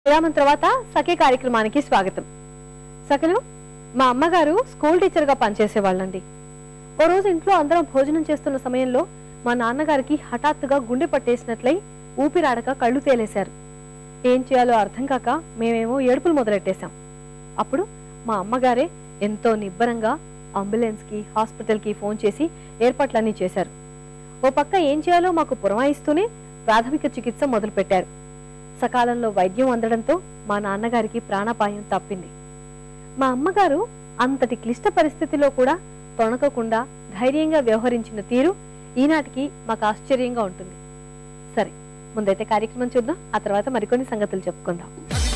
విరామం తర్వాత సఖీ కార్యక్రమానికి స్వాగతం సఖలు మా అమ్మగారు స్కూల్ టీచర్ గా పనిచేసేవాళ్ళండి ఓ రోజు ఇంట్లో అందరం భోజనం చేస్తున్న సమయంలో మా నాన్నగారికి హఠాత్తుగా గుండె పట్టేసినట్లయి ఊపిరాడక కళ్ళు తేలేశారు ఏం చేయాలో అర్థం కాక మేమేమో ఏడుపులు మొదలెట్టేశాం అప్పుడు మా అమ్మగారే ఎంతో నిబ్బరంగా అంబులెన్స్ కి హాస్పిటల్ కి ఫోన్ చేసి ఏర్పాట్లన్నీ చేశారు ఓ పక్క ఏం చేయాలో మాకు పురమాయిస్తూనే ప్రాథమిక చికిత్స మొదలుపెట్టారు సకాలంలో వైద్యం అందడంతో మా నాన్నగారికి ప్రాణాపాయం తప్పింది మా అమ్మగారు అంతటి క్లిష్ట పరిస్థితిలో కూడా తొణకకుండా ధైర్యంగా వ్యవహరించిన తీరు ఈనాటికి మాకు ఆశ్చర్యంగా ఉంటుంది సరే ముందైతే కార్యక్రమం చూద్దాం ఆ తర్వాత మరికొన్ని సంగతులు చెప్పుకుందాం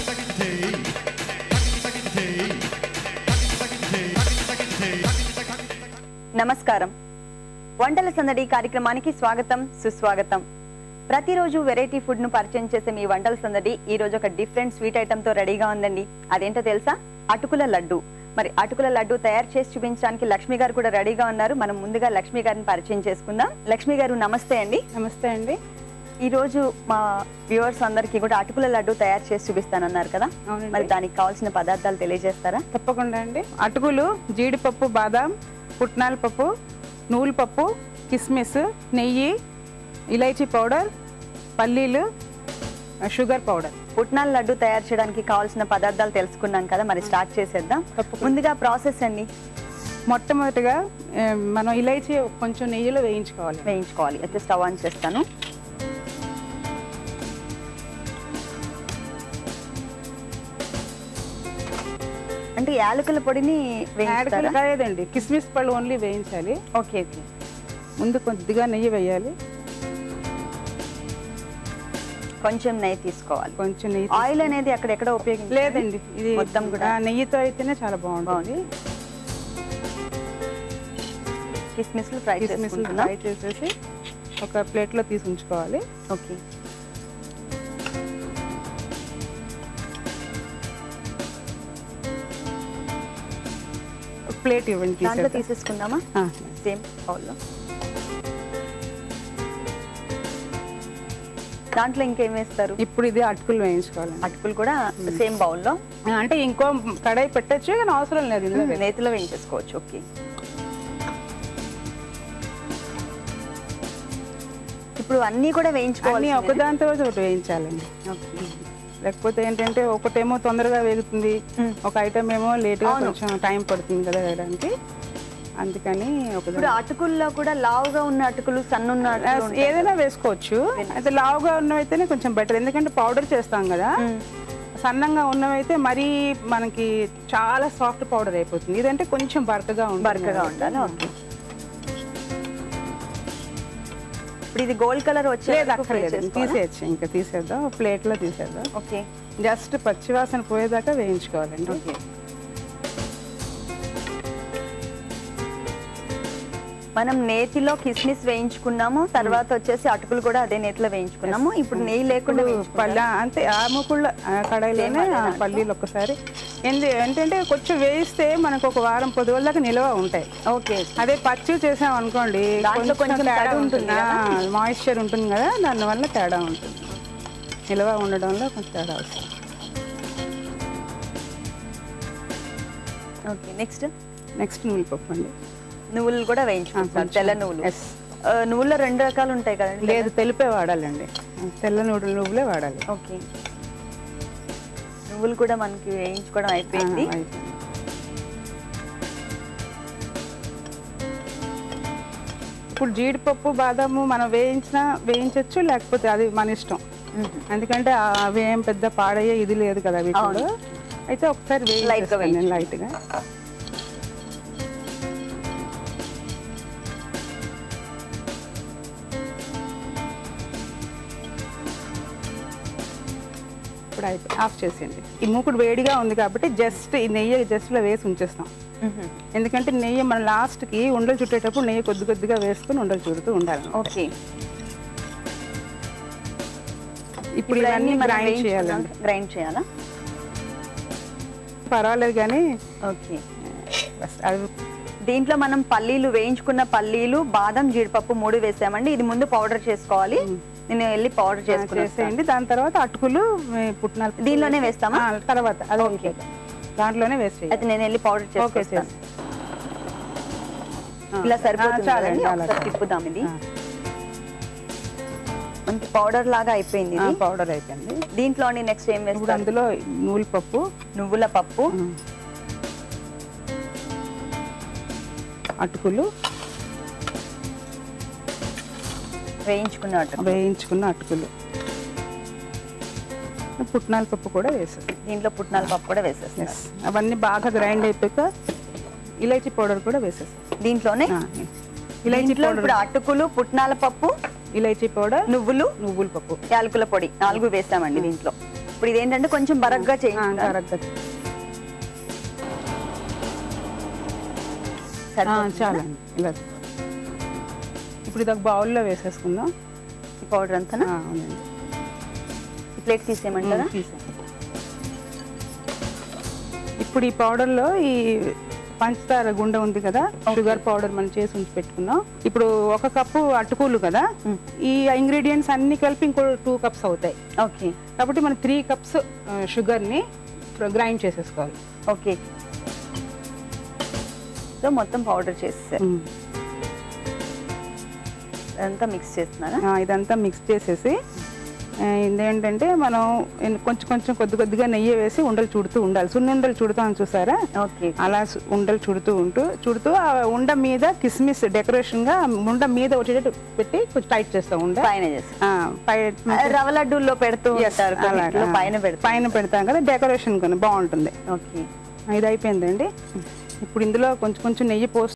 నమస్కారం వంటల సందడి కార్యక్రమానికి స్వాగతం సుస్వాగతం ప్రతిరోజు వెరైటీ ఫుడ్ ను పరిచయం చేసే మీ వంటల సందడి ఈ రోజు ఒక డిఫరెంట్ స్వీట్ ఐటమ్ తో రెడీగా ఉందండి అదేంటో తెలుసా అటుకుల లడ్డు మరి అటుకుల లడ్డు తయారు చేసి చూపించడానికి లక్ష్మి గారు కూడా రెడీగా ఉన్నారు మనం ముందుగా లక్ష్మి గారిని పరిచయం చేసుకుందాం లక్ష్మి గారు నమస్తే అండి నమస్తే అండి ఈ రోజు మా వ్యూవర్స్ అందరికీ కూడా అటుకుల లడ్డు తయారు చేసి చూపిస్తానన్నారు కదా అవునండి. మరి దానికి కావాల్సిన పదార్థాలు తెలియజేస్తారా తప్పకుండా అండి అటుకులు జీడిపప్పు బాదాం పుట్నాల పప్పు నువ్వుల పప్పు కిస్మిస్ నెయ్యి ఇలైచీ పౌడర్ పల్లీలు షుగర్ పౌడర్ పుట్నాల లడ్డు తయారు చేయడానికి కావాల్సిన పదార్థాలు తెలుసుకున్నాం కదా మరి స్టార్ట్ చేసేద్దాం తప్పకుండా. ముందుగా ప్రాసెస్ అండి మొట్టమొదటిగా ఏ, మనం ఇలైచీ కొంచెం నెయ్యిలో వేయించుకోవాలి వేయించుకోవాలి అయితే స్టవ్ ఆన్ చేస్తాను అంటే యాలకుల పొడిని యాడకలు వేయించుతారా కాదండి కిస్మిస్ పళ్ళు ఓన్లీ వేయించాలి ఓకే ఓకే ముందు కొద్దిగా నెయ్యి వేయాలి కొంచెం నెయ్యి తీసుకోవాలి కొంచెం నెయ్యి ఆయిల్ అనేది అక్కడెక్కడ ఉపయోగించాలి లేదండి ఇది మొత్తం కూడా ఆ, నెయ్యితో అయితేనే చాలా బాగుంటుంది కిస్మిస్లు ఫ్రై కిస్మిస్ చేసుకుంటున్నాం ఫ్రై చేసేసి ఒక ప్లేట్లో తీసి ఉంచుకోవాలి ఓకే ప్లేట్ ఇవ్వండి దాంట్లో తీసేద్దాం. తీసేసుకుందామా ఆ, సేమ్ బౌల్లో దాంట్లో ఇంకేం వేస్తారు ఇప్పుడు ఇది అటుకులు వేయించుకోవాలండి అటుకులు కూడా సేమ్ బౌల్లో ఆ, అంటే ఇంకో కడాయి పెట్టచ్చు కానీ అవసరం లేదు ఇందులో వేసి. నేతిలో వేయించేసుకోవచ్చు ఓకే ఇప్పుడు అన్నీ కూడా అన్ని వేయించుకోవాలి ఒకదాని తర్వాత ఒకటి వేయించాలండి లేకపోతే ఏంటంటే ఒకటేమో తొందరగా వేగుతుంది మ్మ్. ఒక ఐటమ్ ఏమో లేట్గా అవును. కొంచెం టైం పడుతుంది కదా వేయడానికి అందుకని ఇప్పుడు ఒకదాని అటుకుల్లో కూడా లావుగా ఉన్న అటుకులు సన్నున్న అటుకులు ఉంటాయి ఏదైనా వేసుకోవచ్చు అయితే లావుగా ఉన్నవైతేనే కొంచెం బెటర్ ఎందుకంటే పౌడర్ చేస్తాం కదా మ్మ్. సన్నంగా ఉన్నవైతే మరీ మనకి చాలా సాఫ్ట్ పౌడర్ అయిపోతుంది ఇదంటే కొంచెం బరకగా ఉంటుంది బరకగా ఉండాలి ఓకే ఇప్పుడు ఇది గోల్డ్ కలర్ వచ్చే లేదు వరకు fry అక్కర్లేదు చేసుకోవాలా? తీసేయచ్చు ఇంకా తీసేద్దాం ప్లేట్లో తీసేద్దాం ఓకే జస్ట్ పచ్చివాసన పోయేదాకా వేయించుకోవాలండి ఓకే మనం నేతిలో కిస్మిస్ వేయించుకున్నాము తర్వాత వచ్చేసి అటుకులు కూడా అదే నేతిలో వేయించుకున్నాము ఇప్పుడు నెయ్యి లేకుండా వేయించుకుంటాం. పల్ల అంతే ఆ ముకుళ్ళ కడాయిలోనే అదే ఆ దాంట్లో. పల్లీలు ఒక్కసారి ఎందు ఏంటంటే కొంచెం వేయిస్తే మనకు ఒక వారం పొద్దుగల దాకా నిల్వ ఉంటాయి ఓకే అదే పచ్చి చేసాం అనుకోండి దాంట్లో కొంచెం తడి ఉంటుంది కదా? మాయిశ్చర్ ఉంటుంది కదా దానివల్ల తేడా ఉంటుంది నిల్వ ఉండడంలో కొంచెం తేడా వస్తుంది ఓకే నెక్స్ట్ నెక్స్ట్ నువ్వుల పప్పు అండి నువ్వులు కూడా వేయించుకుంటాం కొంచెం. తెల్ల నువ్వులు Yes. ఆ, నువ్వుల్లో రెండు రకాలు ఉంటాయి కదండి లేదు తెలిపే వాడాలండి తెల్ల నూడలు నువ్వులే వాడాలి ఓకే నువ్వులు కూడా మనకి వేయించుకోవడం అయిపోయింది ఆ, అయిపోయింది. ఇప్పుడు జీడిపప్పు బాదాము మనం వేయించినా వేయించవచ్చు లేకపోతే అది మన ఇష్టం మ్మ్. ఎందుకంటే ఆ- అవి ఏం పెద్ద పాడయ్యే ఇది లేదు కదా వీటిలో అవును. అయితే ఒకసారి Light గా వేయించేస్తాను లైట్ గా ఇప్పుడు అయిపోయి ఆఫ్ చేసేయండి ఈ మూకుడు వేడిగా ఉంది కాబట్టి జస్ట్ ఈ నెయ్యి జస్ట్ లో వేసి ఉంచేస్తాం మ్మ్. ఎందుకంటే నెయ్యి మన లాస్ట్ కి ఉండలు చుట్టేటప్పుడు నెయ్యి కొద్ది కొద్దిగా వేసుకుని ఉండలు చుడుతూ ఉండాలి ఓకే ఇప్పుడు ఇవన్నీ గ్రైండ్ చేయాలండి గ్రైండ్ చేయాలా పర్వాలేదు కానీ ఓకే బస్ అవి దీంట్లో మనం పల్లీలు వేయించుకున్న పల్లీలు బాదం జీడిపప్పు మూడు వేసామండి ఇది ముందు పౌడర్ చేసుకోవాలి నేను వెళ్ళి పౌడర్ చేసుకుని చేసేయండి దాని తర్వాత అటుకులు ఏ, పుట్నాలు దీనిలోనే వేస్తామా? ఆ, తర్వాత అదే దాంట్లోనే వేస్ట్ చేయాలి అయితే నేను వెళ్ళి పౌడర్ ఓకే చేసుకొస్తాను ఆ. ఇలా ఆ, సరిపోతుంది చాలండి, కదండి? అలా ఒకసారి తిప్పుదాం ఇది ఆ. మనకి పౌడర్ లాగా అయిపోయింది ఆ, ఇది పౌడర్ అయిపోయింది దీంట్లో నెక్స్ట్ ఏం ఇప్పుడు వేస్తారు అందులో నూలు పప్పు నువ్వుల పప్పు అటుకులు వేయించుకున్న అటు వేయించుకున్న అటుకులు పుట్నాల పప్పు కూడా వేసేస్తాం దీంట్లో పుట్నాల పప్పు కూడా వేసేస్తారు ఎస్ అవన్నీ బాగా గ్రైండ్ అయిపోయాక ఇలైచీ పౌడర్ కూడా వేసేస్తాం దీంట్లోనే ఆ, ఇలైచీ దీంట్లో పౌడర్ ఇప్పుడు అటుకులు పుట్నాల పప్పు ఇలైచీ పౌడర్ నువ్వులు నువ్వుల పప్పు యాలకుల పొడి నాలుగు వేస్తామండి దీంట్లో ఇప్పుడు ఇదేంటంటే కొంచెం బరగ్గా ఆ, చేయించుకుంటారు కరెక్ట్గా. ఆ, సరిపోతుందా? చాలండి ఇలా ఇప్పుడు ఇది ఒక బౌల్లో వేసేసుకుందాం ఈ పౌడర్ అంతా ఆ, అవునండి ఈ ప్లేట్ తీసేయమంటారా తీసాం ఇప్పుడు ఈ పౌడర్లో ఈ పంచదార గుండె ఉంది కదా షుగర్ పౌడర్ మనం చేసి ఉంచి పెట్టుకున్నాం ఇప్పుడు ఒక కప్పు అటుకులు కదా ఈ ఇంగ్రీడియంట్స్ అన్ని కలిపి ఇంకో టూ కప్స్ అవుతాయి ఓకే కాబట్టి మనం త్రీ కప్స్ షుగర్ని గ్రైండ్ చేసేసుకోవాలి ఓకే సో మొత్తం పౌడర్ చేసేసారు అదంతా మిక్స్ చేస్తున్నారా ఆ, ఇదంతా మిక్స్ చేసేసి ఆ, ఇదేంటంటే మనం ఇన్- కొంచెం కొంచెం కొద్ది కొద్దిగా నెయ్యి వేసి ఉండలు చుడుతూ ఉండాలి సున్ను ఉండలు చుడతాం చూసారా ఓకే అలా సు- ఉండలు చుడుతూ ఉంటూ చుడుతూ ఆ ఉండ మీద కిస్మిస్ డెకరేషన్ గా ఉండ మీద వచ్చేటట్టు పెట్టి కొంచెం టైట్ చేస్తాం ఉండ పైన చేసి ఆ, పై రవ్వ లడ్డూల్లో పెడుతూ Yes, ఉంటారు అలాగా. కొన్నిట్లో పైన పెడతారు పైన పెడతాం కదా డెకరేషన్ కొని బాగుంటుంది ఓకే ఇది అయిపోయిందండి ఇప్పుడు ఇందులో కొంచెం కొంచెం నెయ్యి పోసి